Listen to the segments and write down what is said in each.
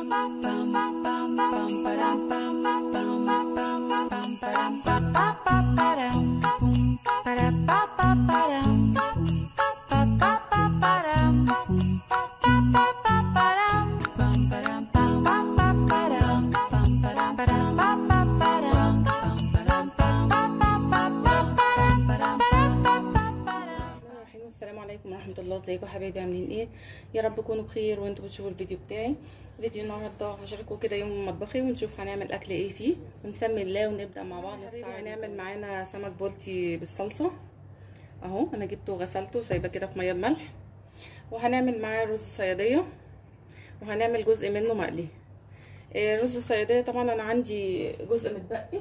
السلام عليكم ورحمه الله ازيكم حبايبي عاملين ايه يا رب تكونوا بخير وانتوا بتشوفوا الفيديو بتاعي فيديو النهارده هشارككم كده يوم مطبخي ونشوف هنعمل اكل ايه فيه ونسمي الله ونبدا مع بعض هنعمل معانا سمك بولتي بالصلصه اهو انا جبته وغسلته سايبه كده في ميه بملح وهنعمل معاه رز صياديه وهنعمل جزء منه مقلي رز الصياديه طبعا انا عندي جزء متبقي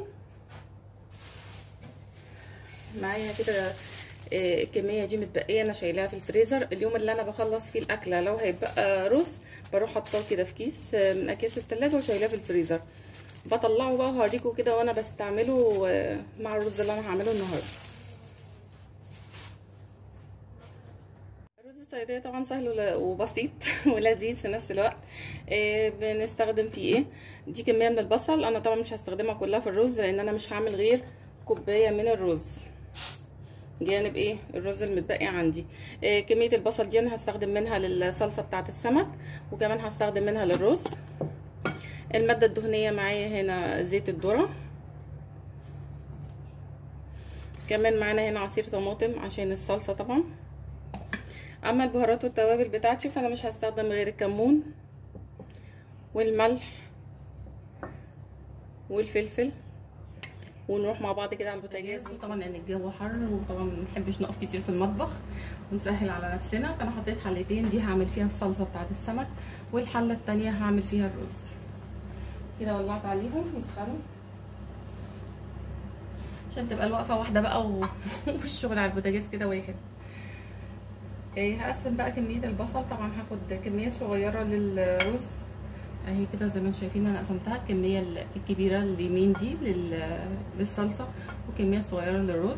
معايا كده الكميه دي متبقيه انا شايلاها في الفريزر اليوم اللي انا بخلص فيه الاكله لو هيبقى رز بروح حاطاه كده في كيس من اكياس التلاجة وشايلاه في الفريزر بطلعه بقى هوريكم كده وانا بستعمله مع الرز اللي انا هعمله النهارده الرز الصياديه طبعا سهل وبسيط ولذيذ في نفس الوقت بنستخدم فيه ايه دي كميه من البصل انا طبعا مش هستخدمها كلها في الرز لان انا مش هعمل غير كوبايه من الرز جانب ايه الرز المتبقي عندي إيه كميه البصل دي انا هستخدم منها للصلصه بتاعه السمك وكمان هستخدم منها للرز الماده الدهنيه معايا هنا زيت الذره كمان معانا هنا عصير طماطم عشان الصلصه طبعا اما البهارات والتوابل بتاعتي فانا مش هستخدم غير الكمون والملح والفلفل ونروح مع بعض كده على البوتاجاز طبعا لان الجو حر وطبعا ما بنحبش نقف كتير في المطبخ ونسهل على نفسنا فانا حطيت حلتين دي هعمل فيها الصلصه بتاعه السمك والحله الثانيه هعمل فيها الرز كده ولعت عليهم يسخنوا عشان تبقى الوقفه واحده بقى و... والشغل على البوتاجاز كده واحد ايه هقسم بقى كميه البصل طبعا هاخد كميه صغيره للرز اهي كده زي ما انتم شايفين انا قسمتها الكميه الكبيره اليمين دي للصلصه وكميه صغيره للرز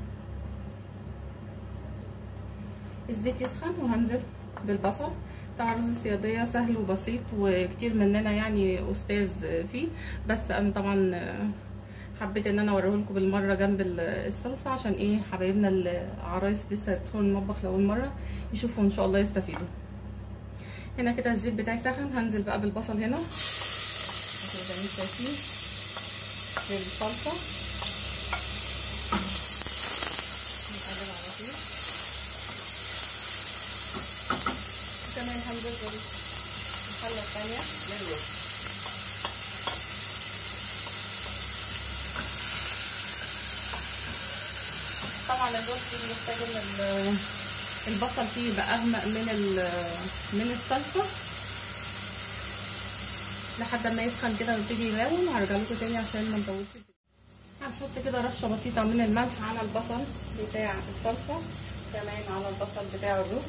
الزيت يسخن وهنزل بالبصل طبعا رز الصياديه سهل وبسيط وكتير مننا يعني استاذ فيه بس انا طبعا حبيت ان انا اوريه لكم بالمره جنب الصلصه عشان ايه حبايبنا العرايس لسه يدخلوا المطبخ لاول مره يشوفوا ان شاء الله يستفيدوا هنا كده الزيت بتاعي سخن هنزل بقى بالبصل هنا زي ما انتم شايفين بالصلصه نقلب على طول كمان هنزل بالحله الثانيه للرز طبعا الرز بيحتاج ان البصل فيه يبقى اغمق من من الصلصه لحد ما يسخن كده ويبتدي يلون هرجع لكم تاني عشان ما نطولش هنحط كده رشه بسيطه من الملح على البصل بتاع الصلصه كمان على البصل بتاع الرز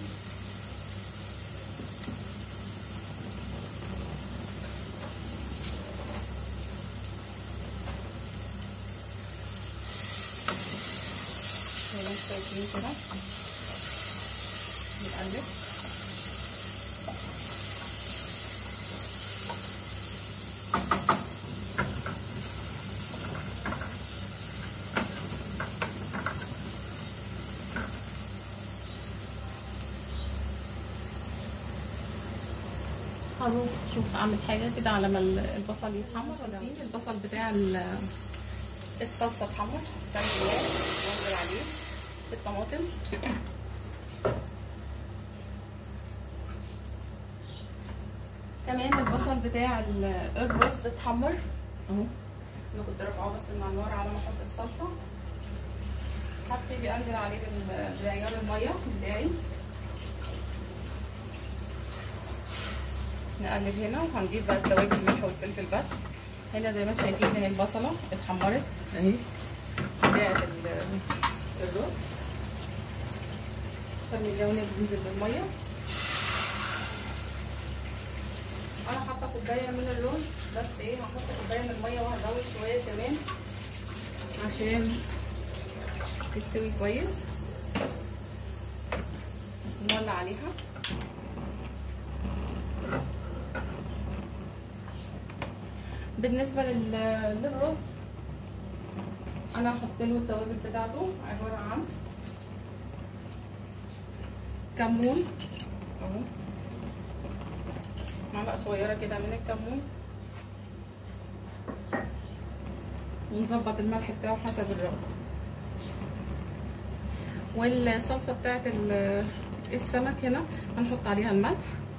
زي ما انتم شايفين كده نقلب هروح اشوف اعمل حاجه كده على ما البصل يتحمر البصل بتاع الصلصه اتحمر بسم الله وانزل عليه الطماطم كمان البصل بتاع الرز اتحمر اهو انا كنت رافعاه بس مع النار على ما احط الصلصه هبتدي انزل عليه بعيار الميه بتاعي نقلب هنا وهنجيب بقى التوابل الملح والفلفل بس هنا زي ما انتم شايفين اهي البصله اتحمرت اهي بتاعت الرز خلي اللون بينزل بالميه انا حاطه كوبايه من الرز بس ايه هحط كوبايه من الميه وهزود شويه كمان عشان تستوي كويس نولع عليها بالنسبه لل- للرز انا هحط له التوابل بتاعته عباره عن كمون اهو معلقه صغيره كده من الكمون ونظبط الملح بتاعه حسب الرغبه والصلصه بتاعت ال- السمك هنا هنحط عليها الملح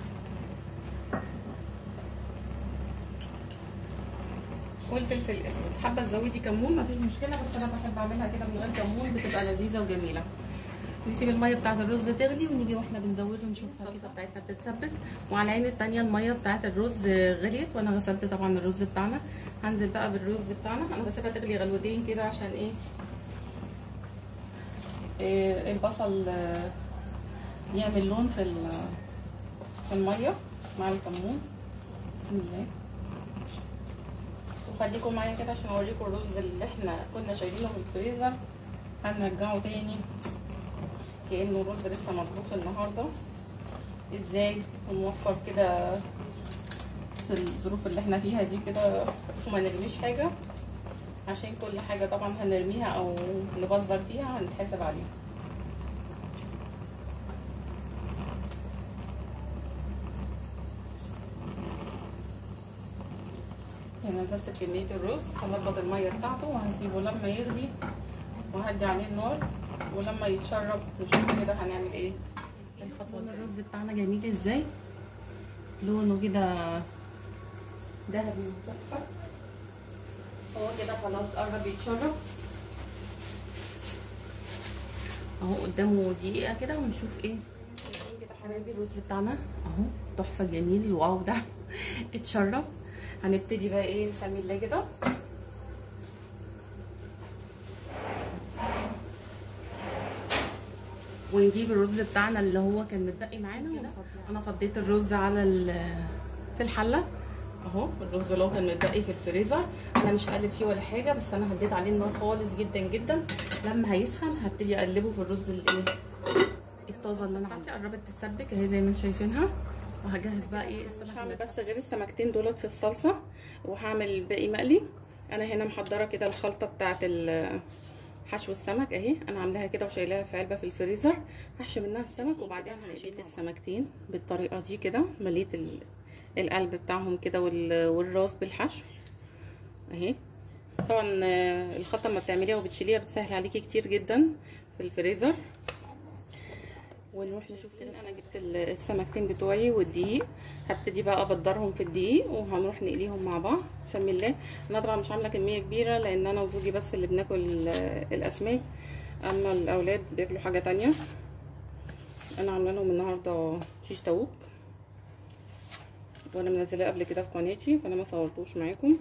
والفلفل الاسود حابه تزودي كمون مفيش مشكله بس انا بحب اعملها كده من غير كمون بتبقى لذيذه وجميله نسيب الميه بتاعه الرز تغلي ونيجي واحنا بنزوده نشوف الصلصه بتاعتنا بتتسبك وعلى العين التانية الميه بتاعه الرز غليت وانا غسلت طبعا الرز بتاعنا هنزل بقى بالرز بتاعنا انا بسيبها تغلي غلوتين كده عشان ايه, إيه البصل آه، يعمل لون في ال- في الميه مع الكمون بسم الله وخليكم معايا كده عشان اوريكم الرز اللي احنا كنا شايلينه في الفريزر هنرجعه تاني كانه رز لسه مطبوخ النهارده ازاي ونوفر كده في الظروف اللي احنا فيها دي كده وما نرميش حاجه عشان كل حاجه طبعا هنرميها او نبذر فيها هنتحاسب عليها هنا نزلت بكمية الرز هظبط المية بتاعته وهسيبه لما يغلي وهدي عليه النار ولما يتشرب نشوف كده هنعمل ايه الخطوة الرز بتاعنا جميل ازاي لونه كده ذهبي تحفة هو كده خلاص قرب يتشرب اهو قدامه دقيقة كده ونشوف ايه كده حبايبي الرز بتاعنا اهو تحفة جميل الواو ده اتشرب هنبتدي بقى ايه نسمي الله كده ونجيب الرز بتاعنا اللي هو كان متبقي معانا كده انا فضيت الرز على في الحله اهو الرز اللي هو كان متبقي في الفريزر انا مش هقلب فيه ولا حاجه بس انا هديت عليه النار خالص جدا جدا لما هيسخن هبتدي اقلبه في الرز الايه الطازه اللي انا عندي قربت تتسبك اهي زي ما انتم شايفينها وهجهز بقى ايه السمك مش هعمل بس غير السمكتين دولت في الصلصه وهعمل الباقي مقلي انا هنا محضره كده الخلطه بتاعه حشو السمك اهي انا عاملاها كده وشايلاها في علبه في الفريزر هحشي منها السمك وبعدين هنشيت السمكتين بالطريقه دي كده مليت القلب بتاعهم كده والراس بالحشو اهي طبعا الخلطه لما بتعمليها وبتشيليها بتسهل عليكي كتير جدا في الفريزر ونروح نشوف كده انا جبت السمكتين بتوعي والدقيق هبتدي بقى ابدرهم في الدقيق وهنروح نقليهم مع بعض بسم الله انا طبعا مش عامله كميه كبيره لان انا وزوجي بس اللي بناكل الاسماك اما الاولاد بياكلوا حاجه تانية انا عامله لهم النهارده شيش تاوك وانا منزلاه قبل كده في قناتي فانا ما صورتوش معاكم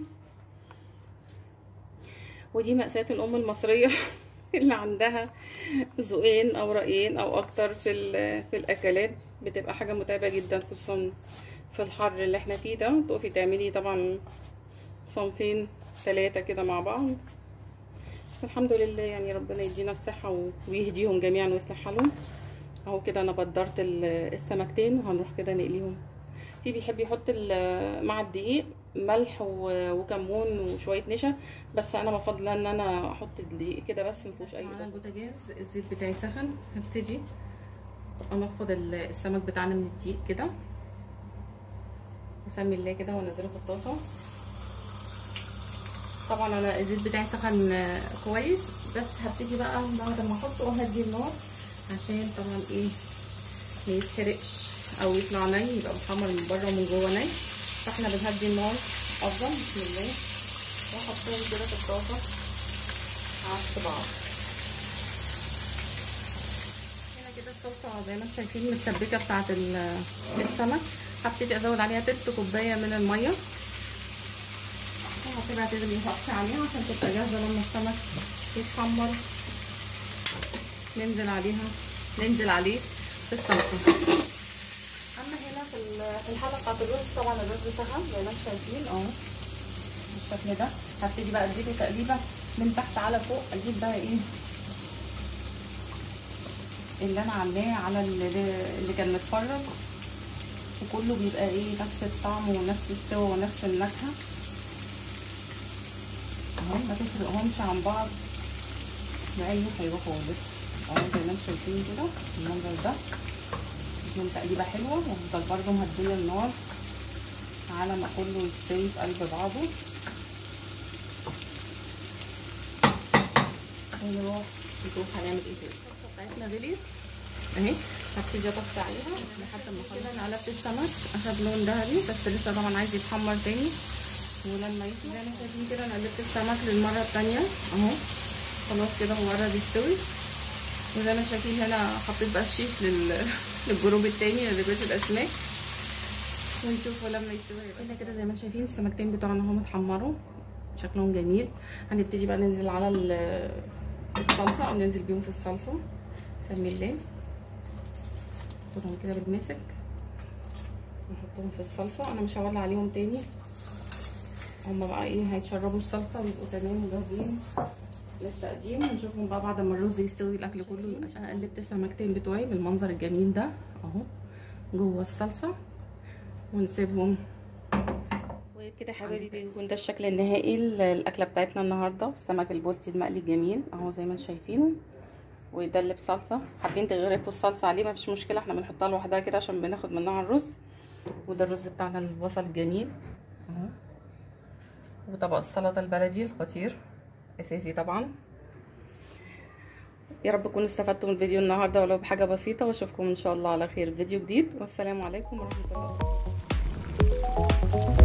ودي مأساة الام المصريه اللي عندها ذوقين او رايين او اكتر في في الاكلات بتبقى حاجه متعبه جدا خصوصا في الحر اللي احنا فيه ده تقفي تعملي طبعا صنفين ثلاثه كده مع بعض الحمد لله يعني ربنا يدينا الصحه ويهديهم جميعا ويصلح حالهم اهو كده انا بدرت السمكتين وهنروح كده نقليهم في بيحب يحط مع الدقيق ملح وكمون وشويه نشا بس انا بفضل ان انا احط الدقيق كده بس مفيهوش اي على البوتاجاز الزيت بتاعي سخن هبتدي انفض السمك بتاعنا من الدقيق كده اسمي الله كده وانزله في الطاسه طبعا انا الزيت بتاعي سخن كويس بس هبتدي بقى بعد ما احطه وهدي النار عشان طبعا ايه ما يتحرقش او يطلع ني يبقى محمر من بره ومن جوه ني فاحنا بنهدي النار افضل بسم الله واحطهم كده في الطاسه عكس بعض هنا كده الصلصه زي ما انتم شايفين متسبكه بتاعه السمك هبتدي ازود عليها تلت كوبايه من الميه وهسيبها تغلي وهقطع عليها عشان تبقى جاهزه لما السمك يتحمر ننزل عليها ننزل عليه بالصلصه اما هنا في الحله بتاعت الرز طبعا الرز سخن زي ما انتم شايفين اهو بالشكل ده هبتدي بقى اديله تقليبه من تحت على فوق اجيب بقى ايه اللي انا عاملاه على اللي, اللي كان متفرج وكله بيبقى ايه نفس الطعم ونفس السوا ونفس النكهه اهو ما تفرقهمش عن بعض باي حاجه خالص اهو زي ما انتم شايفين كده المنظر ده اديهم تقليبه حلوه وافضل برده مهديه النار على ما كله يستوي في قلب بعضه ونروح نشوف هنعمل ايه تاني الصلصه بتاعتنا غليت اهي هبتدي اطفي عليها لحد ما كده انا قلبت السمك اخد لون ذهبي بس لسه طبعا عايز يتحمر تاني ولما يطلع زي ما شايفين كده انا قلبت السمك للمره الثانيه اهو خلاص كده هو قرب يستوي وزي ما شايفين هنا حطيت بقى الشيش لل... للجروب التاني لباش الاسماك ونشوفه لما يستوي هنا كده زي ما شايفين السمكتين بتوعنا هم اتحمروا شكلهم جميل هنبتدي بقى ننزل على الصلصه او ننزل بيهم في الصلصه سمي الله ناخدهم كده بالمسك نحطهم في الصلصه انا مش هولع عليهم تاني هما بقى ايه هيتشربوا الصلصه ويبقوا تمام وجاهزين لسه قديم ونشوفهم بقى بعد ما الرز يستوي الاكل كله يبقى قلبت السمكتين بتوعي بالمنظر الجميل ده اهو جوه الصلصه ونسيبهم وبكده يا حبايبي بيكون ده الشكل النهائي الاكله بتاعتنا النهارده السمك البولتي المقلي الجميل اهو زي ما انتم شايفينه وده اللي بصلصه حابين تغرفوا الصلصه عليه مفيش مشكله احنا بنحطها لوحدها كده عشان بناخد منها على الرز وده الرز بتاعنا البصل الجميل اهو وطبق السلطه البلدي الخطير اساسي طبعا يا رب تكونوا استفدتوا من الفيديو النهارده ولو بحاجه بسيطه واشوفكم ان شاء الله على خير في فيديو جديد والسلام عليكم ورحمه الله وبركاته